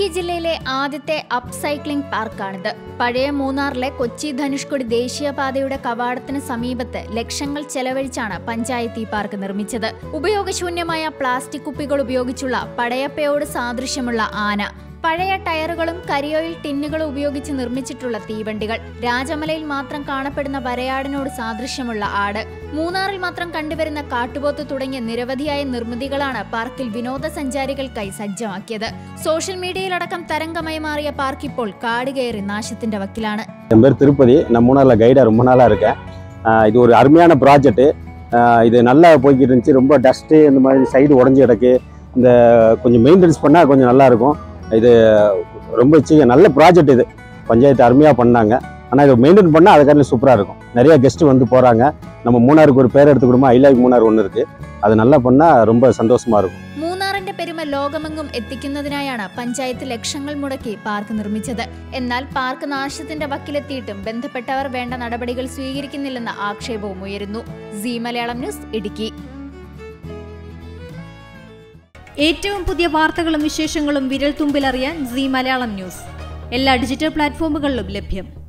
ജില്ലയിലെ ആദ്യത്തെ അപ്സൈക്ലിംഗ് പാർക്കാണിത് പഴയ മൂന്നാറിലെ കൊച്ചി ധനുഷ്കോടി ദേശീയപാതയുടെ കവാടത്തിന് സമീപത്ത് ലക്ഷങ്ങൾ ചെലവഴിച്ചാണ് പഞ്ചായത്ത് ഈ പാർക്ക് നിർമ്മിച്ചത് ഉപയോഗശൂന്യമായ പ്ലാസ്റ്റിക് കുപ്പികൾ ഉപയോഗിച്ചുള്ള പടയപ്പയോട് സാദൃശ്യമുള്ള ആന പഴയ ടയറുകളും കരിയോയിൽ ടിന്നുകളും ഉപയോഗിച്ച് നിർമ്മിച്ചിട്ടുള്ള തീവണ്ടികൾ രാജമലയിൽ മാത്രം കാണപ്പെടുന്ന വരയാടിനോട് സാദൃശ്യമുള്ള ആട് മൂന്നാറിൽ മാത്രം കണ്ടുവരുന്ന കാട്ടുപോത്ത് തുടങ്ങിയ നിരവധിയായ നിർമ്മിതികളാണ് പാർക്കിൽ വിനോദസഞ്ചാരികൾക്കായി സജ്ജമാക്കിയത് സോഷ്യൽ മീഡിയയിലടക്കം തരംഗമായി മാറിയ പാർക്ക് ഇപ്പോൾ കാട് കയറി നാശത്തിന്റെ വക്കിലാണ് என் பேர் திருப்பதி நான் மூணாரில் கைடாக ரொம்ப நாளாக இருக்கேன் ஆஹ் இது ஒரு அருமையான ப்ராஜெக்ட்டு இது நல்லா போய்கிட்டு இருந்துச்சு ரொம்ப டஸ்ட்டு இந்த மாதிரி சைடு உடஞ்சி கிடக்கு இந்த கொஞ்சம் மெயின்டெனன்ஸ் பண்ணால் கொஞ்சம் நல்லாயிருக்கும் இது ரொம்ப சி நல்ல ப்ராஜெக்ட் இது பஞ்சாயத்து அருமையாக பண்ணாங்க ஆனால் இதை மெயின்டைன் பண்ணால் அதுக்காண்டி சூப்பராக இருக்கும் நிறைய கெஸ்ட்டு வந்து போகிறாங்க நம்ம மூணாருக்கு ஒரு பேர் எடுத்துக்கிடுமா ஐ லைக் மூணார் ஒன்று இருக்குது அது நல்லா பண்ணால் ரொம்ப சந்தோஷமாக இருக்கும் മൂന്നാറിന്റെ പെരുമ ലോകമെങ്ങും എത്തിക്കുന്നതിനായാണ് പഞ്ചായത്ത് ലക്ഷങ്ങൾ മുടക്കി പാർക്ക് നിർമ്മിച്ചത് എന്നാൽ പാർക്ക് നാശത്തിന്റെ വക്കിലെത്തിയിട്ടും ബന്ധപ്പെട്ടവർ വേണ്ട നടപടികൾ സ്വീകരിക്കുന്നില്ലെന്ന ആക്ഷേപവും ഉയരുന്നു സി മലയാളം ന്യൂസ് ഇടുക്കി ഏറ്റവും പുതിയ വാർത്തകളും വിശേഷങ്ങളും വിരൽ തുമ്പിലറിയാൻ സി മലയാളം ന്യൂസ് എല്ലാ ഡിജിറ്റൽ പ്ലാറ്റ്ഫോമുകളിലും ലഭ്യം